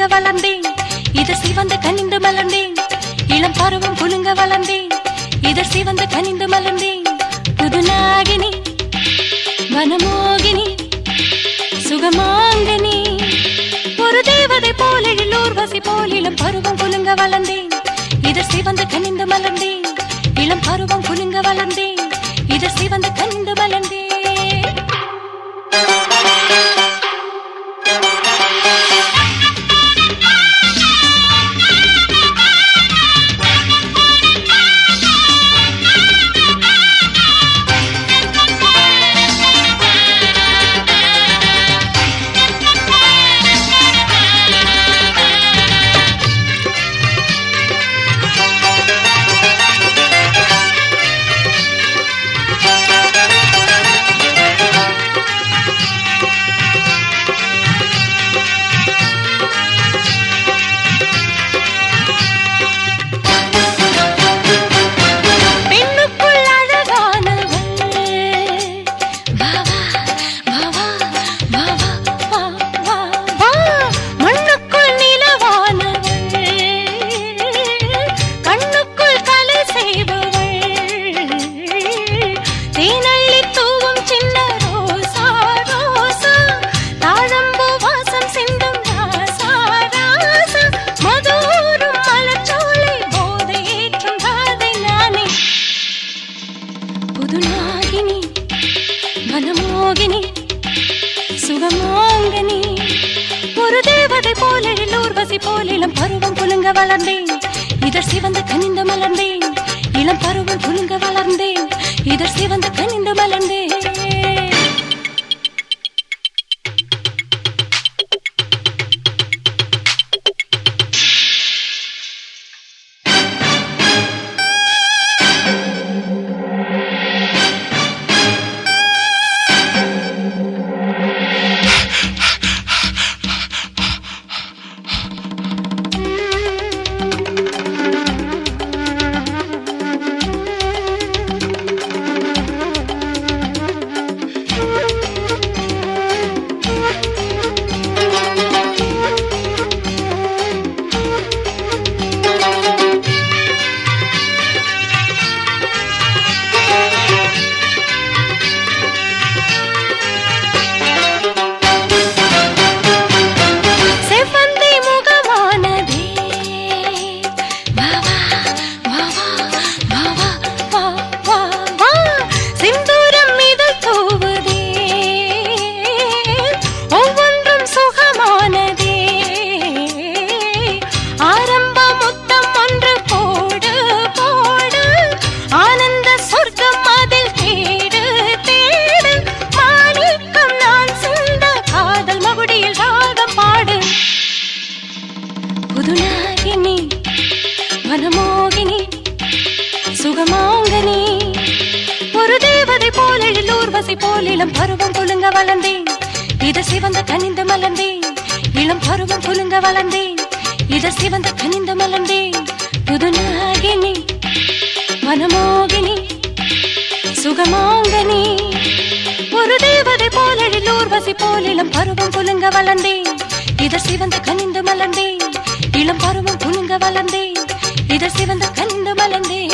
வளர்ந்தேன் இது சிவந்து கனிந்து மலர்ந்தேன் இளம் பருவம் குலுங்க வளர்ந்தேன் இது சிவந்து கனிந்து மலர்ந்தேன் புது நாகினி வனமோகினி சுகமாங்கனி ஒரு தேவதை போல ஊர்வசி போல் இளம் பருவம் குலுங்க வளர்ந்தேன் இது சிவந்து கனிந்து மலர்ந்தேன் இளம் பருவம் குலுங்க வளர்ந்தேன் இது சிவந்து கனிந்து மலர்ந்தேன் பெண்ணுக்குள் அழகானவள் வா வா வா வா வா வா வா மண்ணுக்குள் நிலவானவள் கண்ணுக்குள் கலை செய்பவள் தேனள்ளி தூவும் சின்ன ரோசா ரோசா தாழம்பூ வாசம் சிந்தும் ராசா ராசா மதூரும் மலச்சோலை போதை ஏற்றும் காதை நானே புதுநாகினி வனமோகினி சுகமாங்கனி ஒரு தேவதை போல ஊர்வசி போல் இளம் பருவம் குலுங்க வளர்ந்தேன் இதழ் சிவந்த கனிந்து மலர்ந்தேன் இளம் பருவம் குலுங்க வளர்ந்தேன் இதழ் சிவந்த கனிந்து மலர்ந்தேன் செவ்வந்தி முகமானதே வா வா வா வா வா வா வா வா சிந்தூரம் இதழ் தூவுதே ஒவ்வொன்றும் சுகமானதே ஆரம்ப முத்தம் ஒன்று போடு போடு ஆனந்த சொர்க்கம் அதில் தேடு தேடு மாணிக்கம் நான் சிந்த காதல் மகுடியில் ராகம் பாடு புதுநாகினி வனமோகினி சுகமாங்கனி ஒரு தேவதை போல ஊர்வசி போல் இளம் பருவம் குலுங்க வளர்ந்தேன் இது சிவந்த கனிந்து மலர்ந்தேன் இளம் பருவம் குலுங்க வளர்ந்தேன் இது சிவந்த கனிந்து மலர்ந்தேன் புதுநாகினி வனமோகினி சுகமாங்கனி ஒரு தேவதை போல ஊர்வசி போல் இளம் பருவம் குலுங்க வளர்ந்தேன் இதழ் சிவந்த கனிந்து மலர்ந்தேன் இளம் பருவம் குலுங்க வளர்ந்தேன் இதழ் சிவந்த கனிந்து மலர்ந்தேன்